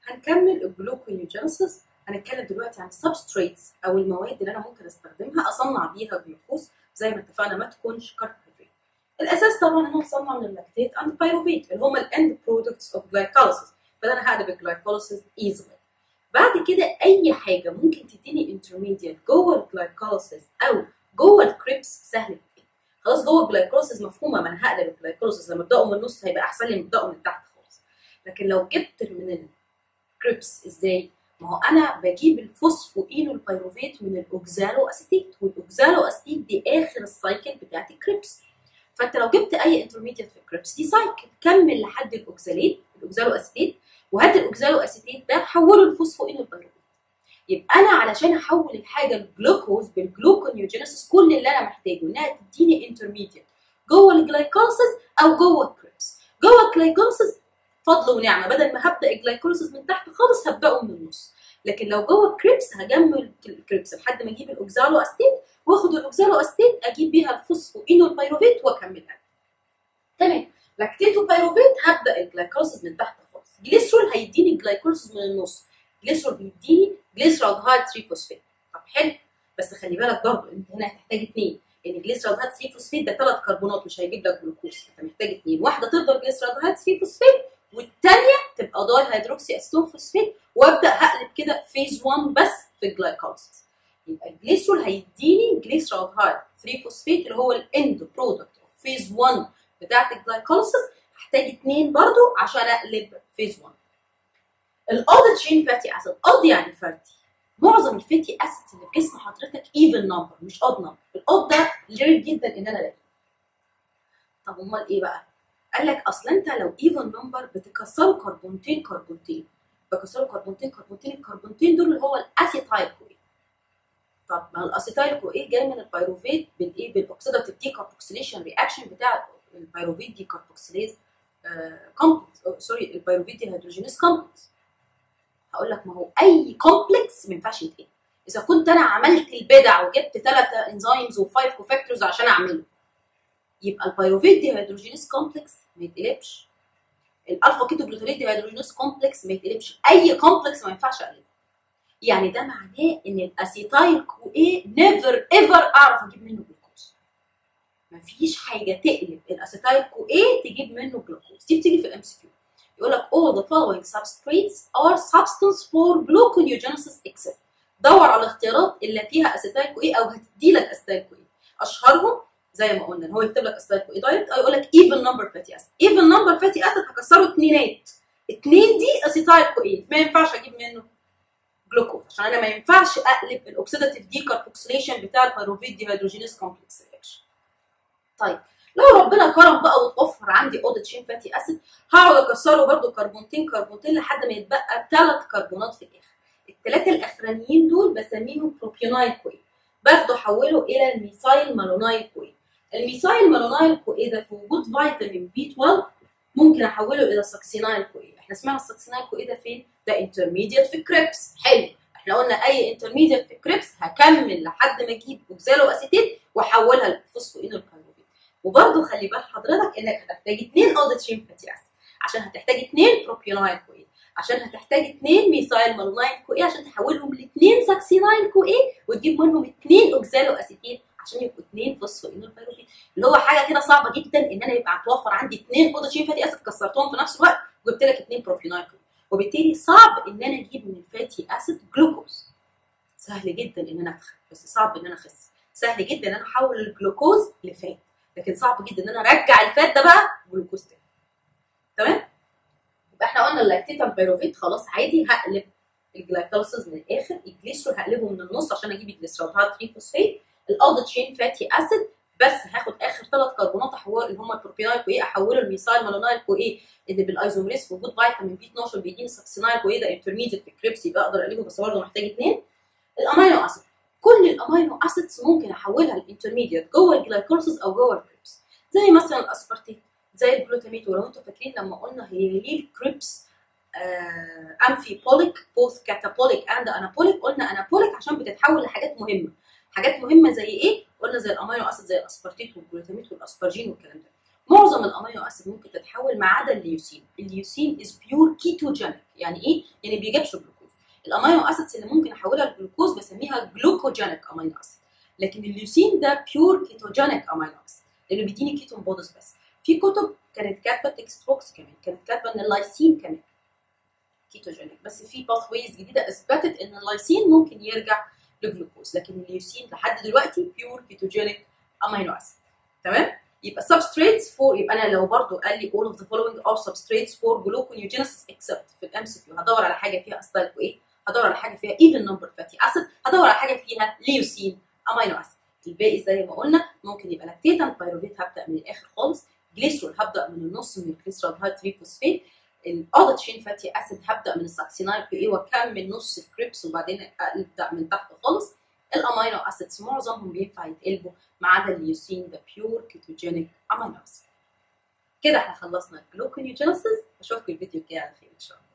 هنكمل الجلوكونيوجينيسيس هنتكلم دلوقتي عن السبستريتس او المواد اللي انا ممكن استخدمها اصنع بيها جلوكوز زي ما اتفقنا ما تكونش كربوهيدرات الاساس طبعا ان انا اصنع من اللاكتيت اند بايروفيت اللي هم الاند برودكتس اوف جلايكوليسيس فده انا هقلب الجلايكوليسيس ايزلي بعد كده اي حاجه ممكن تديني انترميديت جوه الجلايكوليسيس او جوه الكريبس سهل جدا خلاص جوه الجلايكوليسيس مفهومه ما انا هقلب الجلايكوليسيس لما ابداه من النص هيبقى احسن لي من ابداه من تحت خالص لكن لو جبت من الكريبس ازاي ما هو انا بجيب الفوسفوئينو البيروفيت من الاوكزالو اسيتيت والاوكزالو اسيتيت دي اخر السايكل بتاعت الكريبس فانت لو جبت اي انترميديت في الكريبس دي سايكل كمل لحد الاوكزاليت الاوكزالو اسيتيت وهات الاوكزالو اسيتيت ده حوله لفوسفوئينو البيروفيت يبقى انا علشان احول الحاجه الجلوكوز بالجلوكونيوجينيسيس كل اللي انا محتاجه انها تديني انترميديت جوه الجلايكوليسيس او جوه الكريبس جوه الجلايكوليسيس فضل ونعمه بدل ما هبدا الجلايكوليسيس من تحت خالص هبداه من النص لكن لو جوه الكريبس هجمل الكريبس لحد ما اجيب الاوكزالو استيت واخد الاوكزالو استيت اجيب بيها الفوسفوئينو البيروفيت واكملها تمام لاكتيت وبيروفيت هبدا الجلايكوليسيس من تحت خالص جليسرول هيديني الجلايكوليسيس من النص جليسرول بيديني جليسرالدهايد 3 فوسفات طب حلو بس خلي بالك برضه انت هنا هتحتاج اثنين لان جليسرالدهايد 3 فوسفات ده ثلاث كربونات مش هيجيب لك جلوكوز انت محتاج اثنين واحده تفضل جليسرالدهايد 3 فوسفات والثانيه تبقى داي هيدروكسي اسيتون فوسفات وابدا هقلب كده فيز 1 بس في الجلايكوليسيس يبقى الجليسرول هيديني جليسرالدهايد 3 فوسفات اللي هو الاند برودكت اوف فيز 1 بتاعت الجلايكوليسيس هحتاج اثنين برضو عشان اقلب فيز 1 الاود تشين فاتي اسيد اود يعني فاتي معظم الفاتي اسيدز اللي في جسم حضرتك ايفن نمبر مش اود نمبر الاود ده رير جدا ان انا الاقيه طب امال ايه بقى قال لك اصل انت لو ايفن نمبر بتكسروا كربونتين كربونتين بكسروا كربونتين كربونتين الكربونتين دول اللي هو الاسيتايل كو طب ما الاسيتايل كو ايه جاي من البيروفيت بالايه بالاوكسيداتيف دي كاربوكسيليشن رياكشن بتاع البيروفيت دي كاربوكسيليز كومبلكس سوري البيروفيت دي هيدروجينيز كومبلكس هقول لك ما هو اي كومبلكس ما ينفعش يتقل اذا كنت انا عملت البدع وجبت ثلاثه انزيمز وفايف كوفاكتورز عشان اعمله يبقى البيروفيت دي هيدروجينيز كومبلكس ما يتقلبش الالفا كيتو جلوتاريت دي هيدروجينيز كومبلكس ما يتقلبش اي كومبلكس ما ينفعش اقلبه يعني ده معناه ان الاسيتايل كو ايه نيفر ايفر اعرف اجيب منه جلوكوز مفيش حاجه تقلب الاسيتايل كو ايه تجيب منه جلوكوز دي بتيجي في الام سي كيو يقول لك all the following substrates are substance for gluconeogenesis except دور على الاختيارات اللي فيها اسيتايل كو ايه او هتدي لك اسيتايل كو ايه اشهرهم زي ما قلنا ان هو يكتب لك اسيتايل كو ايه دايركت او يقول لك even number fatty acid even number fatty acid هكسره اتنينات اتنين دي اسيتايل كو ايه ما ينفعش اجيب منه جلوكوز عشان انا ما ينفعش اقلب الاوكسيداتيف دي كاربوكسيليشن بتاع البيروفيت دي هيدروجينيز كومبلكس رياكشن طيب لو ربنا كرم بقى وتوفر عندي اودة شين فاتي اسيد هقعد اكسره برده كربونتين كربونتين لحد ما يتبقى ثلاث كربونات في الاخر الثلاثه الاخرانيين دول بسميهم بروبيونايل كوي باخده احوله الى الميثايل مالونايل كوي الميثايل مالونايل كوي ده في وجود فيتامين بي 12 ممكن احوله الى ساكسينايل كوي احنا سمعنا الساكسينايل كوي ده فين ده انترميديت في كريبس حلو احنا قلنا اي انترميديت في كريبس هكمل لحد ما اجيب اوكزالو اسيتيت واحولها لفوسفوينول كاربونات وبرده خلي بال حضرتك انك هتحتاج اثنين اوديت شين فاتي اسيد عشان هتحتاج اثنين بروبيونايل كو ايه عشان هتحتاج اثنين ميثايل مالونايل كو ايه عشان تحولهم لاثنين ساكسينايل كو ايه وتجيب منهم اثنين اوكزالو اسيتيت عشان يبقوا اثنين فوسفوينول بايروفيت اللي هو حاجه كده صعبه جدا ان انا يبقى اتوفر عندي اثنين اوديت شين فاتي اسيد كسرتهم في نفس الوقت وجبت لك اثنين بروبيونايل كو وبالتالي صعب ان انا اجيب من الفاتي اسيد جلوكوز سهل جدا ان انا ادخل بس صعب ان انا اخس سهل جدا ان انا احول الجلوكوز لفات لكن صعب جدا ان انا ارجع الفات ده بقى جلوكوز تاني تمام يبقى احنا قلنا اللاكتيتال بيروفيت خلاص عادي هقلب الجلايكوليسيس من الاخر الجليسرول هقلبه من النص عشان اجيب الجليسرولات 3 فوسفات الاودت شين فاتي اسيد بس هاخد اخر ثلاث كربونات احول اللي هم البروبينايل كو ايه احوله لميثايل مالونايل كو ايه اللي بالايزومريز في وجود فيتامين بي 12 بيديني ساكسينايل كو ايه ده انترميديت في الكريبس يبقى اقدر اقلبه بس برضه محتاج اثنين الامينو اسيد كل الامينو اسيدز ممكن احولها للانترميديت جوه الجلايكوليسيس او جوه الكريبس زي مثلا الاسبرتيت زي الجلوتاميت ولو انتم فاكرين لما قلنا هي ليه الكريبس امفيبوليك بوث كاتابوليك اند انابوليك قلنا انابوليك عشان بتتحول لحاجات مهمه حاجات مهمه زي ايه قلنا زي الامينو اسيد زي الاسبرتيت والجلوتاميت والاسبرجين والكلام ده معظم الامينو اسيد ممكن تتحول ما عدا الليوسين الليوسين از بيور كيتوجينيك يعني ايه يعني بيجيبش جلوكوز الامينو اسيدز اللي ممكن احولها لجلوكوز بسميها جلوكوجينيك امينو اسيد لكن الليوسين ده بيور كيتوجينيك امينو اسيد لانه بيديني كيتون بودز بس في كتب كانت كاتبه تكست بوكس كمان كانت كاتبه ان اللايسين كمان كيتوجينيك بس في باث ويز جديده اثبتت ان اللايسين ممكن يرجع لجلوكوز لكن الليوسين لحد دلوقتي بيور كيتوجينيك امينو اسيد تمام يبقى substrates for يبقى انا لو برضو قال لي all of the following are substrates for gluconeogenesis except في الام سي كيو هدور على حاجه فيها اسيتايل ايه هدور على حاجه فيها even number fatty acid هدور على حاجه فيها ليوسين امينو اسيد الباقي زي ما قلنا ممكن يبقى لاكتيتان بايروفيت هبدا من الاخر خالص جليسرول هبدا من النص من الجليسرول هاي تريفوسفيت الاوضه تشين فاتي اسيد هبدا من الساكسينايل كيو اي واكمل نص الكريبس وبعدين ابدا من تحت خالص الامينو اسيدز معظمهم بينفع يتقلبوا ما عدا اليوسين ده بيور كيتوجينيك امينو اسيد كده احنا خلصنا الجلوكونيوجينيسيس اشوفكم الفيديو الجاي على خير ان شاء الله